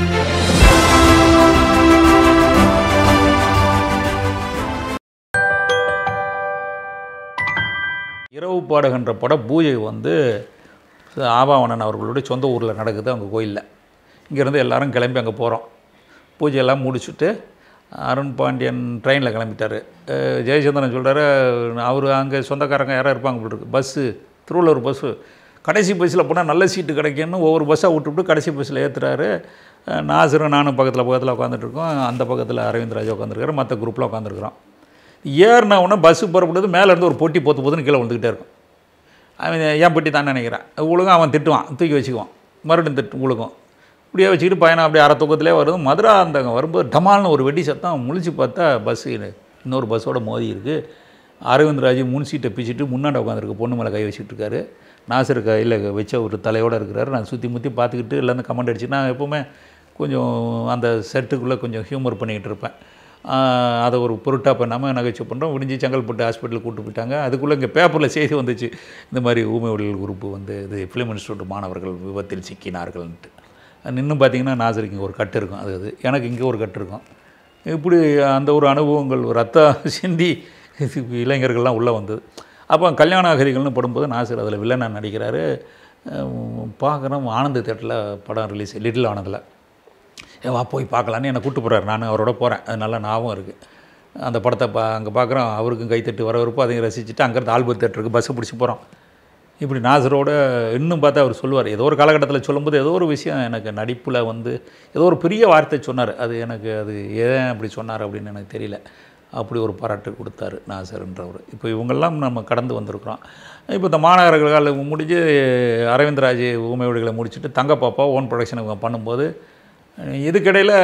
இரவு பாடுகின்ற பட பூஜை வந்து ஆபாவணன் அவர்களுடைய சொந்த ஊரில் நடக்குது அவங்க கோயிலில் இங்கேருந்து எல்லாரும் கிளம்பி அங்கே போகிறோம் பூஜையெல்லாம் முடிச்சுட்டு அருண் பாண்டியன் ட்ரெயினில் கிளம்பிட்டார் அஹ் ஜெயச்சந்திரன் சொல்கிறாரு அவர் அங்கே சொந்தக்காரங்க யாராக இருப்பாங்க போல இருக்கு பஸ்ஸு திருவள்ளூர் பஸ்ஸு கடைசி பஸ்ஸில் போனால் நல்ல சீட்டு கிடைக்குன்னு ஒவ்வொரு பஸ்ஸாக விட்டுவிட்டு கடைசி பஸ்ஸில் ஏற்றுறாரு நாசரும் நானும் பக்கத்தில் பக்கத்தில் உட்காந்துட்ருக்கோம் அந்த பக்கத்தில் அரவிந்த் ராஜா உட்காந்துருக்காரு மற்ற குரூப்பில் உட்காந்துருக்குறோம் ஏறின உடனே பஸ்ஸு புறப்படுது மேலே இருந்து ஒரு பொட்டி பொத்து பொத்துன்னு கீழே விழுந்துக்கிட்டே இருக்கும் அவன் ஏன் பெட்டி தான் நினைக்கிறான் உழுகும் அவன் திட்டுவான் தூக்கி வச்சுக்குவான் மறுபடியும் திட்டு உழுகும் இப்படியே வச்சுக்கிட்டு பையனை அப்படியே அரை தூக்கத்திலே வருது மதுரா அந்த வரும்போது டமால்னு ஒரு வெடி சத்தம் முழிச்சு பார்த்தா பஸ்ஸு இன்னொரு பஸ்ஸோட மோதி இருக்குது அரவிந்த் ராஜ் முன் சீட்டை பிச்சுட்டு முன்னாடி உட்காந்துருக்கு பொண்ணு மேலே கை வச்சுட்டு இருக்காரு நாசர் கையில் வச்ச ஒரு தலையோடு இருக்கிறாரு நான் சுற்றி முற்றி பார்த்துக்கிட்டு இல்லைன்னு கமெண்ட் அடிச்சு நான் எப்போவுமே கொஞ்சம் அந்த செட்டுக்குள்ளே கொஞ்சம் ஹியூமர் பண்ணிக்கிட்டு இருப்பேன் ஆஹ் அதை ஒரு பொருட்டாக பண்ணாமல் நகைச்சுவை பண்ணுறோம் விடிஞ்சு செங்கல்பட்டு ஹாஸ்பிட்டலுக்கு கூட்டு போயிட்டாங்க அதுக்குள்ளே இங்கே பேப்பரில் செய்தி வந்துச்சு இந்த மாதிரி ஊமை உடல் குரூப்பு வந்து இது ஃபிலிம் இன்ஸ்டியூட் மாணவர்கள் விபத்தில் சிக்கினார்கள்ன்ட்டு இன்னும் பார்த்தீங்கன்னா நாசருக்கு இங்கே ஒரு கட்டு இருக்கும் அது அது எனக்கு இங்கே ஒரு கட்டு இருக்கும் இப்படி அந்த ஒரு அனுபவங்கள் ரத்தம் சிந்தி இளைஞர்கள்லாம் உள்ளே வந்தது அப்போ கல்யாண அகதிகள்னு படும்போது நாசர் அதில் வில்லனாக நடிக்கிறாரு பார்க்குறோம் ஆனந்த தேட்டரில் படம் ரிலீஸ் லிட்டில் ஆனதில் ஏன் வா போய் பார்க்கலான்னு என்னை கூட்டு போகிறாரு நான் அவரோட போகிறேன் அது நல்ல ஞாபகம் இருக்குது அந்த படத்தை பா அங்கே பார்க்குறோம் அவருக்கும் கைத்தட்டு வரவிருப்போ அதையும் ரசிச்சுட்டு அங்கேருந்து ஆல்பம் தேட்டருக்கு பஸ்ஸை பிடிச்சி போகிறோம் இப்படி நாசரோட இன்னும் பார்த்தா அவர் சொல்லுவார் ஏதோ ஒரு காலகட்டத்தில் சொல்லும்போது ஏதோ ஒரு விஷயம் எனக்கு நடிப்பில் வந்து ஏதோ ஒரு பெரிய வார்த்தை சொன்னார் அது எனக்கு அது ஏன் அப்படி சொன்னார் அப்படின்னு எனக்கு தெரியல அப்படி ஒரு பாராட்டு கொடுத்தாரு நாசர்ன்றவர் இப்போ இவங்கெல்லாம் நம்ம கடந்து வந்திருக்கிறோம் இப்போ இந்த மாநகர காலம் முடிஞ்சு அரவிந்த்ராஜ் ஊமையோடுகளை முடிச்சுட்டு தங்கப்பாப்பா ஓன் ப்ரொடக்ஷன் இவங்க பண்ணும்போது இதுக்கிடையில்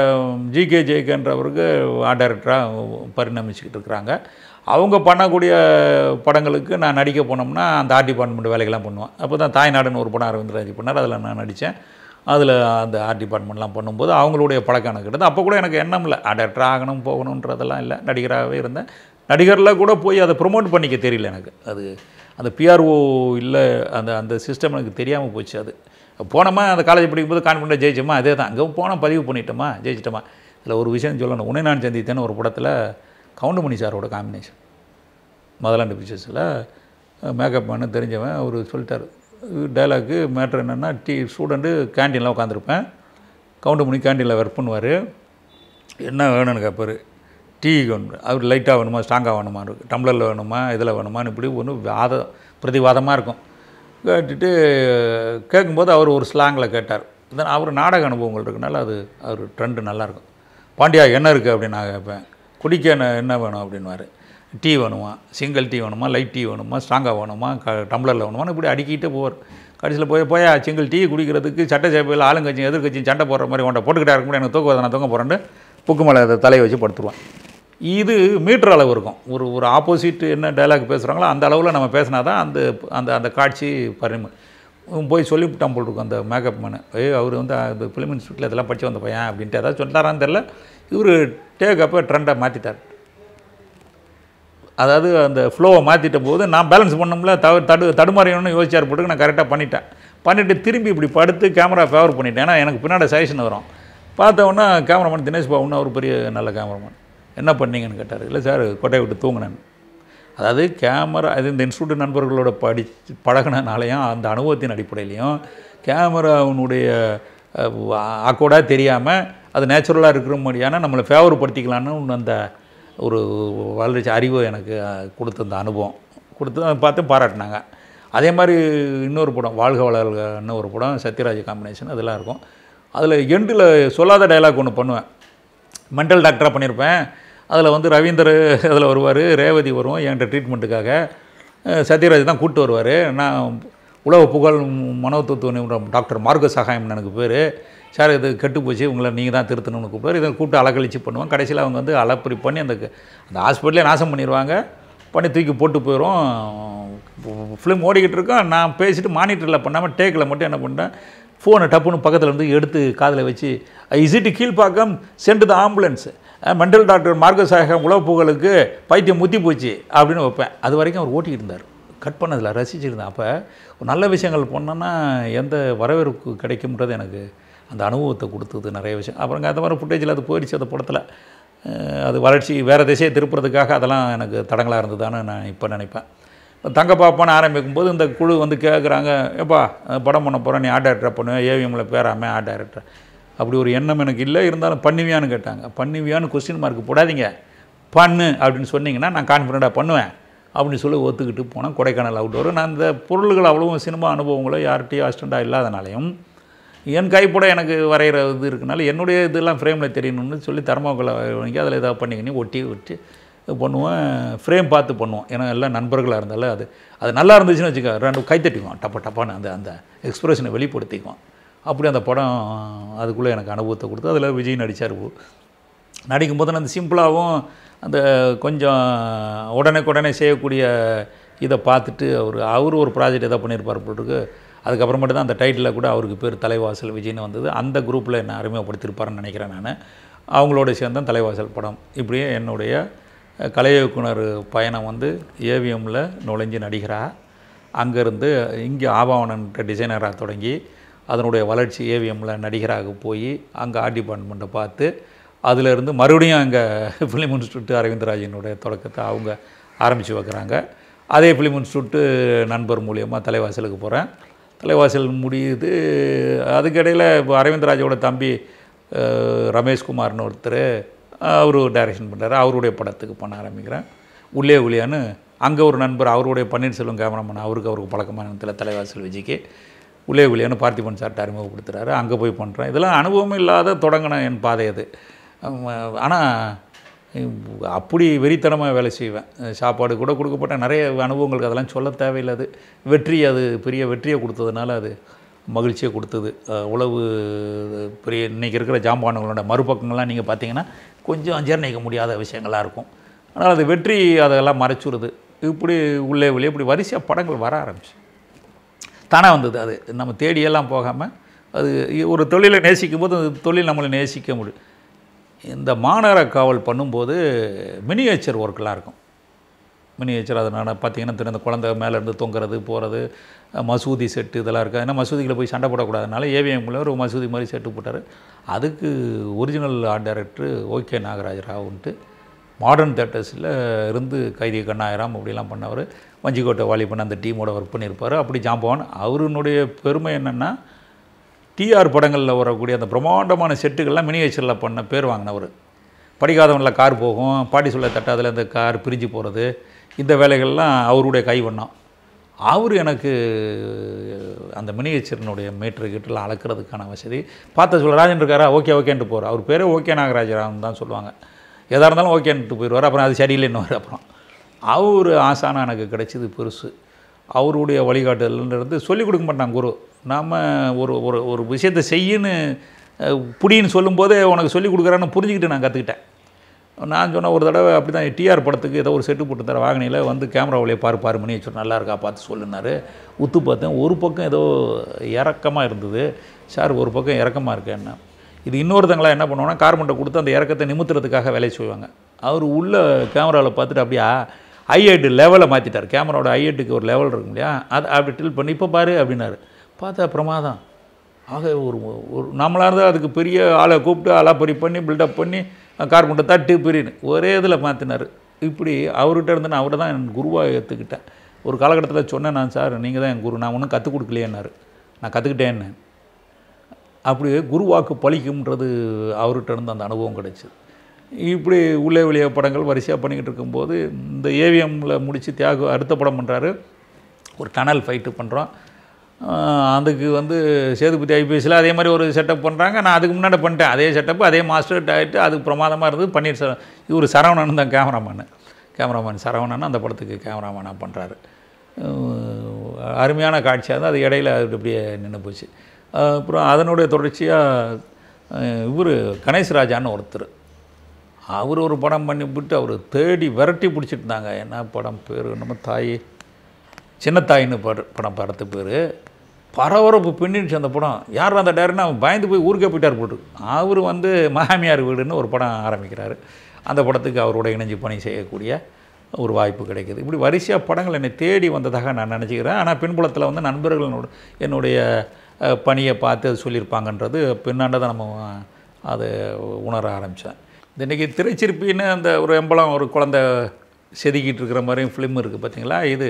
ஜிகே ஜெய்கன்றவருக்கு ஆர்ட் டைரக்டராக பரிணமிச்சுக்கிட்டு இருக்கிறாங்க அவங்க பண்ணக்கூடிய படங்களுக்கு நான் நடிக்க போனோம்னா அந்த ஆர்ட் டிபார்ட்மெண்ட் வேலைகள்லாம் பண்ணுவேன் அப்போ தான் தாய்நாடுன்னு ஒரு படம் அரவிந்த்ராஜ் பண்ணார் அதில் நான் நடித்தேன் அதில் அந்த ஆர்ட் டிபார்ட்மெண்ட்லாம் பண்ணும்போது அவங்களுடைய பழக்கம் எனக்கு கிட்டது அப்போ கூட எனக்கு எண்ணம் இல்லை டேரக்டர் ஆகணும் போகணுன்றதெல்லாம் இல்லை நடிகராகவே இருந்தேன் நடிகரில் கூட போய் அதை ப்ரொமோட் பண்ணிக்க தெரியல எனக்கு அது அந்த பிஆர்ஓ இல்லை அந்த அந்த சிஸ்டம் எனக்கு தெரியாமல் போச்சு அது போனோமா அந்த காலேஜ் படிக்கும்போது கான்ஃபிடண்ட்டாக ஜெயிச்சோமா அதே தான் அங்கே போனால் பதிவு பண்ணிட்டோமா ஜெயிச்சிட்டோமா இதில் ஒரு விஷயம் சொல்லணும் உன்னை நான் சந்தித்தேன்னு ஒரு படத்தில் கவுண்டமணி சாரோட காம்பினேஷன் மதலாண்டு பிக்சர்ஸில் மேக்கப் பண்ண தெரிஞ்சவன் அவர் சொல்லிட்டார் டைலாக்கு மேட்ரு என்னென்னா டீ ஸ்டூடெண்ட்டு கேன்டீனில் உட்காந்துருப்பேன் கவுண்டமணி கேன்டீனில் ஒர்க் பண்ணுவார் என்ன வேணும்னு கேட்பார் டீ வேணும் அவர் லைட்டாக வேணுமா ஸ்ட்ராங்காக வேணுமா இருக்கு டம்ளரில் வேணுமா இதில் வேணுமான்னு இப்படி ஒன்று வாத பிரதிவாதமாக இருக்கும் கேட்டுட்டு கேட்கும்போது அவர் ஒரு ஸ்லாங்கில் கேட்டார் தென் அவர் நாடக அனுபவங்கள் இருக்கனால அது அவர் ட்ரெண்டு நல்லாயிருக்கும் பாண்டியா என்ன இருக்குது அப்படின்னு நான் கேட்பேன் குடிக்க என்ன என்ன வேணும் அப்படின்வாரு டீ வேணுமா சிங்கிள் டீ வேணுமா லைட் டீ வேணுமா ஸ்ட்ராங்காக வேணுமா க டம்ளரில் வேணுமான்னு இப்படி அடிக்கிட்டே போவார் கடைசியில் போய் போய் சிங்கிள் டீ குடிக்கிறதுக்கு சட்டசபையில் ஆளுங்கட்சியும் எதிர்கட்சியும் சண்டை போடுற மாதிரி உன்ட்ட போட்டுக்கிட்டே இருக்க முடியும் எனக்கு தூக்க வர நான் தூங்க போகிறேன்னு புக்கு மேலே அதை தலையை வச்சு படுத்துருவான் இது மீட்டர் அளவு இருக்கும் ஒரு ஒரு ஆப்போசிட் என்ன டைலாக் பேசுகிறாங்களோ அந்த அளவில் நம்ம பேசினா தான் அந்த அந்த அந்த காட்சி பரிம போய் சொல்லிவிட்டான் போல் இருக்கும் அந்த மேக்கப் மேனு ஏய் அவர் வந்து அந்த ஃபிலிம் இன்ஸ்டியூட்டில் இதெல்லாம் படித்து வந்த பையன் அப்படின்ட்டு ஏதாவது சொன்னாரான்னு தெரில இவர் டேக் அப்போ ட்ரெண்டை மாற்றிட்டார் அதாவது அந்த ஃப்ளோவை மாற்றிட்ட போது நான் பேலன்ஸ் பண்ணோம்ல தவ தடு தடுமாறியணும்னு யோசிச்சார் போட்டு நான் கரெக்டாக பண்ணிட்டேன் பண்ணிவிட்டு திரும்பி இப்படி படுத்து கேமரா ஃபேவர் பண்ணிட்டேன் ஏன்னா எனக்கு பின்னாடி சஜஷன் வரும் பார்த்தவொன்னே கேமராமேன் தினேஷ் பாபுன்னு அவர் பெரிய நல்ல கேமராமேன் என்ன பண்ணீங்கன்னு கேட்டார் இல்லை சார் கொட்டையை விட்டு தூங்கினேன் அதாவது கேமரா அது இந்த இன்ஸ்டியூட் நண்பர்களோட படி பழகினாலையும் அந்த அனுபவத்தின் அடிப்படையிலையும் கேமராவினுடைய ஆக்கோடாக தெரியாமல் அது நேச்சுரலாக இருக்கிற மாதிரியான நம்மளை ஃபேவர் படுத்திக்கலான்னு ஒன்று அந்த ஒரு வளர்ச்சி அறிவு எனக்கு கொடுத்த அந்த அனுபவம் கொடுத்து அதை பார்த்து பாராட்டினாங்க அதே மாதிரி இன்னொரு படம் வாழ்க வளர்கன்னு ஒரு படம் சத்யராஜ் காம்பினேஷன் அதெல்லாம் இருக்கும் அதில் எண்டில் சொல்லாத டைலாக் ஒன்று பண்ணுவேன் மென்டல் டாக்டராக பண்ணியிருப்பேன் அதில் வந்து ரவீந்தர் அதில் வருவார் ரேவதி வரும் என்கிட்ட ட்ரீட்மெண்ட்டுக்காக சத்யராஜ் தான் கூப்பிட்டு வருவார் நான் உலக புகழ் மனோதத்துவ நிபுணர் டாக்டர் மார்க்க சகாயம் எனக்கு பேர் சார் இது கெட்டு போச்சு உங்களை நீங்கள் தான் திருத்தணும்னு கூப்பிடுவார் இதை கூப்பிட்டு அலக்கழிச்சு பண்ணுவோம் கடைசியில் அவங்க வந்து அலப்பறி பண்ணி அந்த அந்த ஹாஸ்பிட்டலே நாசம் பண்ணிடுவாங்க பண்ணி தூக்கி போட்டு போயிடும் ஃபிலிம் ஓடிக்கிட்டு இருக்கோம் நான் பேசிட்டு மானிட்டரில் பண்ணாமல் டேக்கில் மட்டும் என்ன பண்ணிட்டேன் ஃபோனை டப்புன்னு பக்கத்தில் இருந்து எடுத்து காதில் வச்சு இசிட்டு Kilpauk send the ambulance mental doctor மார்க்கசாகம் உழவு புகழுக்கு பைத்தியம் முத்தி போச்சு அப்படின்னு வைப்பேன் அது வரைக்கும் அவர் ஓட்டிக்கிட்டு இருந்தார் கட் பண்ணதில் ரசிச்சிருந்தேன் அப்போ ஒரு நல்ல விஷயங்கள் பண்ணோன்னா எந்த வரவேற்பு கிடைக்கும்ன்றது எனக்கு அந்த அனுபவத்தை கொடுத்தது நிறைய விஷயம் அப்புறம் அந்த மாதிரி ஃபுட்டேஜில் அது போயிடுச்சு அந்த படத்தில் அஹ் அது வளர்ச்சி வேறு திசையை திருப்புறதுக்காக அதெல்லாம் எனக்கு தடங்களாக இருந்ததான்னு நான் இப்போ நினைப்பேன் தங்க பாப்பான்னு ஆரம்பிக்கும் போது இந்த குழு வந்து கேட்குறாங்க ஏப்பா அஹ் படம் பண்ண போகிறேன் நீ ஆர்ட் டைரக்டராக பண்ணுவேன் ஏவிஎம்மில் பேராமே ஆர்ட் டைரக்டர் அப்படி ஒரு எண்ணம் எனக்கு இல்லை இருந்தாலும் பண்ணுவியான்னு கேட்டாங்க பண்ணுவியான்னு கொஸ்டின் மார்க் போடாதீங்க பண்ணு அப்படின்னு சொன்னீங்கன்னா நான் கான்ஃபிடண்ட்டாக பண்ணுவேன் அப்படின்னு சொல்லி ஒத்துக்கிட்டு போனேன் கொடைக்கானல் அவுட்டோர் நான் இந்த பொருள்கள் அவ்வளவும் சினிமா அனுபவங்களோ யார்கிட்டையும் அசிஸ்டண்ட்டாக இல்லாதனாலையும் என் கைப்பட எனக்கு வரைகிற இது இருக்கனால என்னுடைய இதெல்லாம் ஃப்ரேமில் தெரியணும்னு சொல்லி தர்மாக்கோலை வாங்கி அதில் ஏதாவது பண்ணிக்கினி ஒட்டி ஒட்டி இது பண்ணுவேன் ஃப்ரேம் பார்த்து பண்ணுவோம் ஏன்னா எல்லாம் நண்பர்களாக இருந்தாலும் அது அது நல்லா இருந்துச்சுன்னு வச்சுக்க ரெண்டு கைத்தட்டிக்குவோம் டப்ப டப்பான்னு அந்த அந்த எக்ஸ்பிரஷனை வெளிப்படுத்திக்குவோம் அப்படி அந்த படம் அதுக்குள்ளே எனக்கு அனுபவத்தை கொடுத்து அதில் விஜய் நடித்தார் நடிக்கும்போது அந்த சிம்பிளாகவும் அந்த கொஞ்சம் உடனே செய்யக்கூடிய இதை பார்த்துட்டு அவர் அவர் ஒரு ப்ராஜெக்ட் எதாவது பண்ணியிருப்பார் போட்டுருக்கு அதுக்கப்புறமேட்டு தான் அந்த டைட்டிலில் கூட அவருக்கு பேர் தலைவாசல் விஜய்னு வந்தது அந்த குரூப்பில் என்ன அறிமுகப்படுத்தியிருப்பாருன்னு நினைக்கிறேன் நான் அவங்களோட சேர்ந்து தான் தலைவாசல் படம் இப்படியே என்னுடைய கலை இயக்குனர் பயணம் வந்து ஏவிஎம்மில் நுழைஞ்சு நடிகராக அங்கேருந்து இங்கே ஆபாவனன்ற டிசைனராக தொடங்கி அதனுடைய வளர்ச்சி ஏவிஎம்மில் நடிகராக போய் அங்கே ஆர்ட் டிபார்ட்மெண்ட்டை பார்த்து அதிலிருந்து மறுபடியும் அங்கே ஃபிலிம் இன்ஸ்டியூட் அரவிந்தராஜனுடைய தொடக்கத்தை அவங்க ஆரம்பித்து வைக்கிறாங்க அதே ஃபிலிம் இன்ஸ்டியூட்டு நண்பர் மூலியமாக தலைவாசலுக்கு போகிறேன் தலைவாசல் முடியுது அதுக்கிடையில் இப்போ அரவிந்தராஜோட தம்பி அஹ், ரமேஷ்குமார்னு ஒருத்தர் அவர் டைரக்ஷன் பண்ணுறாரு அவருடைய படத்துக்கு பண்ண ஆரம்பிக்கிறேன் உள்ளே உள்ளியான்னு அங்கே ஒரு நண்பர் அவருடைய பன்னீர்செல்வம் கேமராமேன் அவருக்கு அவருக்கு பழக்கமான இடத்துல தலைவாசல் விஜய்க்கு உள்ளே உள்ளியான்னு பார்த்திபன் சார்ட்ட அறிமுகப்படுத்துகிறாரு அங்கே போய் பண்ணுறேன் இதெல்லாம் அனுபவம் இல்லாத தொடங்கின என் பாதை அது ஆனால் அப்படி வெறித்தனமாக வேலை செய்வேன் சாப்பாடு கூட கொடுக்கப்பட்ட நிறைய அனுபவங்களுக்கு அதெல்லாம் சொல்ல தேவையில்லை அது வெற்றி அது பெரிய வெற்றியை கொடுத்ததுனால அது மகிழ்ச்சியை கொடுத்தது அஹ் உழவு பெரிய இன்றைக்கி இருக்கிற ஜாம்பானுங்களோட மறுபக்கங்கள்லாம் நீங்கள் பார்த்தீங்கன்னா கொஞ்சம் ஜீரணிக்க முடியாத விஷயங்களாக இருக்கும் ஆனால் அது வெற்றி அதெல்லாம் மறைச்சுடுது இப்படி உள்ளே வெளியே இப்படி வரிசையாக படங்கள் வர ஆரம்பிச்சு தானாக வந்தது அது நம்ம தேடியெல்லாம் போகாமல் அது ஒரு தொழிலை நேசிக்கும் போது அந்த தொழில் நம்மளை நேசிக்க முடியும் இந்த மாநகர காவல் பண்ணும்போது மினியேச்சர் ஒர்க்கெலாம் இருக்கும் மினியேச்சர் அதனால் பார்த்தீங்கன்னா திரு இந்த குழந்தை மேலேருந்து தொங்குறது போகிறது மசூதி செட்டு இதெல்லாம் இருக்குது ஏன்னா மசூதியில் போய் சண்டை போடக்கூடாதனால ஏவிஎம்ல ஒரு மசூதி மாதிரி செட்டு போட்டார் அதுக்கு original art director okay Nagaraj round modern தேட்டர்ஸில் இருந்து கைதி கண்ணாயிரம் அப்படிலாம் பண்ணவர் வஞ்சிக்கோட்டை வாலிபன் அந்த டீமோட ஒர்க் பண்ணியிருப்பார் அப்படி ஜாம்பவான் அவருனுடைய பெருமை என்னென்னா டிஆர் படங்களில் வரக்கூடிய அந்த பிரம்மாண்டமான செட்டுகள்லாம் மினியேச்சரில் பண்ண பேர் வாங்கினவர் படிக்காதவனில் கார் போகும் பாட்டி சொல்ல தட்டாதில் அந்த கார் பிரிஞ்சு போகிறது இந்த வேலைகள்லாம் அவருடைய கைவண்ணம் அவர் எனக்கு அந்த மினியேச்சரினுடைய மீட்டர் கிட்டலாம் அளக்கிறதுக்கான வசதி பார்த்த சொல்ல ராஜன் இருக்காரா ஓகே ஓகேன்ட்டு போகிறார் அவர் பேரே ஓகே நாகராஜராம் தான் சொல்லுவாங்க எதாக இருந்தாலும் ஓகேன்ட்டு போயிடுவார் அப்புறம் அது சரியில்லைன்னு அப்புறம் அவர் ஆசானம் எனக்கு கிடைச்சது பெருசு அவருடைய வழிகாட்டுதலிருந்து சொல்லிக் கொடுக்க மாட்டாங்க குரு நாம் ஒரு ஒரு ஒரு விஷயத்தை செய்யுன்னு அஹ், புடின்னு சொல்லும்போதே உனக்கு சொல்லிக் கொடுக்குறான்னு புரிஞ்சுக்கிட்டு நான் கற்றுக்கிட்டேன் நான் சொன்ன ஒரு தடவை அப்படி தான் டிஆர் படத்துக்கு ஏதோ ஒரு செட்டு போட்டு தர வாங்கினியில் வந்து கேமரா வழியே பாரு பாரு மணி வச்சு நல்லா இருக்கா பார்த்து சொல்லுனாரு உத்து பார்த்தேன் ஒரு பக்கம் ஏதோ இறக்கமாக இருந்தது சார் ஒரு பக்கம் இறக்கமாக இருக்கு என்ன இது இன்னொருத்தங்களா என்ன பண்ணுவாங்கன்னா கார்மெண்ட்டை கொடுத்து அந்த இறக்கத்தை நிமித்துறதுக்காக வேலையை செய்வாங்க அவர் உள்ள கேமராவில் பார்த்துட்டு அப்படியே ஐஎட்டு லெவலை மாற்றிட்டார் கேமராவோட ஐஎட்டுக்கு ஒரு லெவல் இருக்கும் இல்லையா அது அப்படி டில் பண்ணி இப்போ பாரு அப்படின்னாரு பார்த்தா பிரமாதம் ஆக ஒரு ஒரு நம்மளாக இருந்தால் அதுக்கு பெரிய ஆளை கூப்பிட்டு அலாப்பறி பண்ணி பில்டப் பண்ணி கார்பெண்டை தட்டு பிரின்னு ஒரே இதில் மாற்றினார் இப்படி அவர்கிட்ட இருந்து நான் அவரை தான் என் குருவாக ஏற்றுக்கிட்டேன் ஒரு காலகட்டத்தில் சொன்னேன் நான் சார் நீங்கள் தான் என் குரு நான் ஒன்றும் கற்றுக் கொடுக்கலையேன்னாரு நான் கற்றுக்கிட்டேன்னு அப்படியே குருவாக்கு பழிக்கும்ன்றது அவர்கிட்ட இருந்து அந்த அனுபவம் கிடைச்சிது இப்படி உள்ளே வெளியே படங்கள் வரிசையாக பண்ணிக்கிட்டு இருக்கும்போது இந்த ஏவிஎம்மில் முடித்து தியாகு அடுத்த படம் பண்ணுறாரு ஒரு டனல் ஃபைட்டு பண்ணுறோம் அதுக்கு வந்து சேதுபதி ஐபிஎஸ்சில் அதே மாதிரி ஒரு செட்டப் பண்ணுறாங்க நான் அதுக்கு முன்னாடி பண்ணிட்டேன் அதே செட்டப் அதே மாஸ்டர் ஆகிட்டு அது பிரமாதமாக இருந்தது பன்னீர் செ இவர் சரவணன் தான் கேமராமேனு கேமராமேன் சரவணன் அந்த படத்துக்கு கேமராமேனாக பண்ணுறாரு அருமையான காட்சியாக இருந்தால் அது இடையில அது அப்படியே நின்று போச்சு அஹ் அப்புறம் அதனுடைய தொடர்ச்சியாக இவர் கணேஷ் ராஜான்னு ஒருத்தர் அவர் ஒரு படம் பண்ணிவிட்டு அவர் தேடி விரட்டி பிடிச்சிட்டு இருந்தாங்க என்ன படம் பேர் நம்ம தாய் சின்ன தாயின்னு பட படம் படத்து பேர் பரபரப்பு பின்னிடுச்சு அந்த படம் யார் அந்த டேரக்டர் அவன் பயந்து போய் ஊருக்கே போயிட்டார் போட்டு அவர் வந்து மகாமியார் வீடுன்னு ஒரு படம் ஆரம்பிக்கிறாரு அந்த படத்துக்கு அவரோட இணைஞ்சு பணி செய்யக்கூடிய ஒரு வாய்ப்பு கிடைக்குது இப்படி வரிசையாக படங்கள் என்னை தேடி வந்ததாக நான் நினச்சிக்கிறேன் ஆனால் பின்புலத்தில் வந்து நண்பர்களோட என்னுடைய அஹ், பணியை பார்த்து அது சொல்லியிருப்பாங்கன்றது பின்னாண்ட தான் நம்ம அதை உணர ஆரம்பித்தேன் இன்றைக்கி திரைச்சிற்பின்னு அந்த ஒரு எம்பளம் ஒரு குழந்தை செதுக்கிட்டு இருக்கிற மாதிரியும் ஃபிலிம் இருக்குது பார்த்தீங்களா இது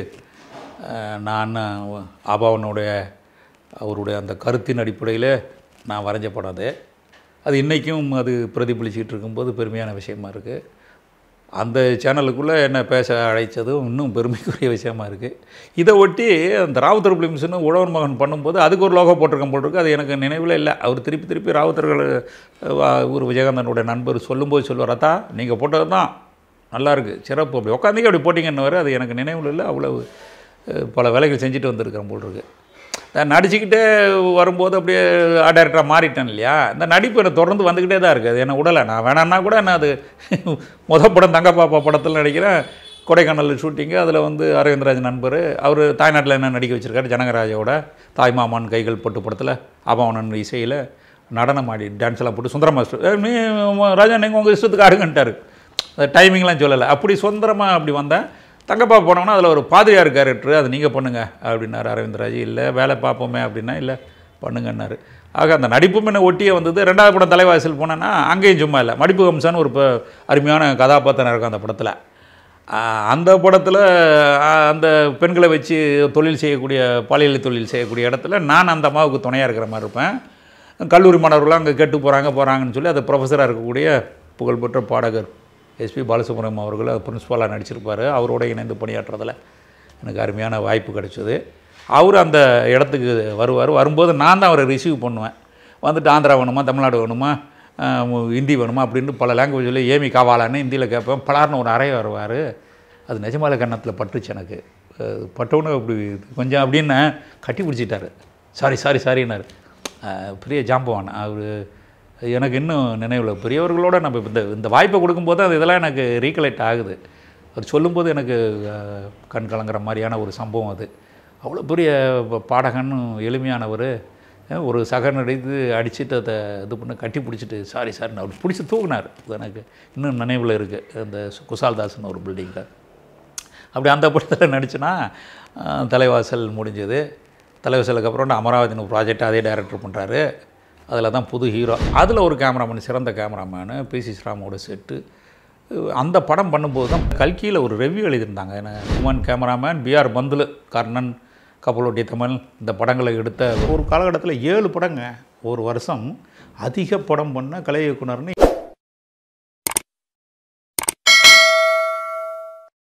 அஹ், நான் அபாவனுடைய அவருடைய அந்த கருத்தின் அடிப்படையில் நான் வரைஞ்ச படம் அது அது இன்றைக்கும் அது பிரதிபலிச்சிட்டு இருக்கும்போது பெருமையான விஷயமா இருக்குது அந்த சேனலுக்குள்ளே என்ன பேச அழைச்சதும் இன்னும் பெருமைக்குரிய விஷயமா இருக்குது இதை ஒட்டி அந்த ராவுத்தர் ஃபிலிம்ஸ்னு உழவன் மகன் பண்ணும்போது அதுக்கு ஒரு லோகோ போட்டிருக்கேன் போல் இருக்கு அது எனக்கு நினைவில் இல்லை அவர் திருப்பி திருப்பி ராவுத்தர்கள் ஒரு விஜயகாந்தனுடைய நண்பர் சொல்லும்போது சொல்லுவார் அத்தா நீங்கள் போட்டது தான் நல்லா இருக்கு சிறப்பு அப்படி உட்காந்தீங்க அப்படி போட்டிங்கன்னு அது எனக்கு நினைவில் இல்லை அவ்வளவு அஹ், பல வேலைகள் செஞ்சுட்டு வந்திருக்கிறேன் போல் இருக்கு நான் நடிச்சுக்கிட்டே வரும்போது அப்படியே டேரக்டராக மாறிட்டேன் இல்லையா இந்த நடிப்பு எனக்கு தொடர்ந்து வந்துக்கிட்டே தான் இருக்குது அது என்ன உடலை நான் வேணான்னா கூட நான் அது முத படம் தங்க பாப்பா படத்தில் நடிக்கிறேன் கொடைக்கானல் ஷூட்டிங்கு அதில் வந்து அரவிந்தராஜ் நண்பர் அவர் தாய்நாட்டில் என்ன நடிக்க வச்சுருக்காரு ஜனகராஜோட தாய்மாமான் கைகள் பட்டு படத்தில் அபாவனன் இசையில் நடனம் ஆடி டான்ஸ் எல்லாம் போட்டு சுந்தர மாஸ்டர் "ஏய், நீ ராஜா நீங்கள் உங்கள் இஷ்டத்துக்கு ஆடுங்கன்ட்டார் டைமிங்லாம் சொல்லலை அப்படி சுதந்திரமாக அப்படி வந்தேன் தங்கப்பா போனோம்னா அதில் ஒரு பாதிரியார் கேரக்டர் அது நீங்கள் பண்ணுங்க அப்படின்னாரு அரவிந்தராஜ் இல்லை வேலை பார்ப்போமே அப்படின்னா இல்லை பண்ணுங்கன்னாரு ஆக அந்த நடிப்பும் என்ன ஒட்டியே வந்தது ரெண்டாவது படம் தலைவாசல் போனேன்னா அங்கேயும் சும்மா இல்லை மடிப்பு வம்சான்னு ஒரு ப- அருமையான கதாபாத்திரம் இருக்கும் அந்த படத்தில் ஆஹ் அந்த படத்தில் அந்த பெண்களை வச்சு தொழில் செய்யக்கூடிய பாலியல் தொழில் செய்யக்கூடிய இடத்துல நான் அந்த அம்மாவுக்கு துணையாக இருக்கிற மாதிரி இருப்பேன் கல்லூரி மாணவர்கள்லாம் அங்கே கெட்டு போகிறாங்க போகிறாங்கன்னு சொல்லி அது ப்ரொஃபஸராக இருக்கக்கூடிய புகழ்பெற்ற பாடகர் எஸ்பி பாலசுப்ரமணியம் அவர்கள் அது பிரின்ஸ்பாலாக நடிச்சிருப்பார் அவரோட இணைந்து பணியாற்றுறதுல எனக்கு அருமையான வாய்ப்பு கிடைச்சது அவர் அந்த இடத்துக்கு வருவார் வரும்போது நான் தான் அவரை ரிசீவ் பண்ணுவேன் வந்துட்டு ஆந்திரா வேணுமா தமிழ்நாடு வேணுமா ஆஹ் ஹிந்தி வேணுமா அப்படின்னு பல லாங்குவேஜில் ஏமி காவாலான்னு ஹிந்தியில் கேட்பேன் பலார்னு ஒரு அறை வருவார் அது நிஜமால கன்னத்தில் பட்டுச்சு எனக்கு அஹ் பட்டவுன்னு அப்படி கொஞ்சம் அப்படின்னு கட்டி பிடிச்சிட்டாரு சாரி சாரி சாரின்னாரு அஹ் பெரிய ஜாம்பவான் அவர் எனக்கு இன்னும் நினைவில் பெரியவர்களோட நம்ம இந்த இந்த வாய்ப்பை கொடுக்கும்போது அது இதெல்லாம் எனக்கு ரீகலெக்ட் ஆகுது அவர் சொல்லும்போது எனக்கு அஹ், கண் கலங்குற மாதிரியான ஒரு சம்பவம் அது அவ்வளோ பெரிய ப- பாடகன் எளிமையானவர் அஹ், ஒரு சக நடித்து அடிச்சுட்டு அதை இது பண்ணி கட்டி பிடிச்சிட்டு சாரி சார் அவர் பிடிச்சி தூக்குனார் அது எனக்கு இன்னும் நினைவில் இருக்குது அந்த குசால்தாஸ்னு ஒரு பில்டிங்கில் அப்படி அந்த படத்தில் நடிச்சுனா தலைவாசல் முடிஞ்சது தலைவாசலுக்கு அப்புறம் நான் அமராவதினு ஒரு ப்ராஜெக்ட் அதே டைரக்டர் பண்ணுறாரு அதில் தான் புது ஹீரோ அதில் ஒரு கேமராமேன் சிறந்த கேமராமேனு பிசி ஸ்ராமோட செட்டு அந்த படம் பண்ணும்போது தான் கல்கியில் ஒரு ரெவ்யூ எழுதியிருந்தாங்க என்ன woman cameraman B R Panthulu Karnan கப்பலோட்டி தமிழ் இந்த படங்களை எடுத்த ஒரு காலகட்டத்தில் ஏழு படங்க ஒரு வருஷம் அதிக படம் பண்ண கலை இயக்குனர்னு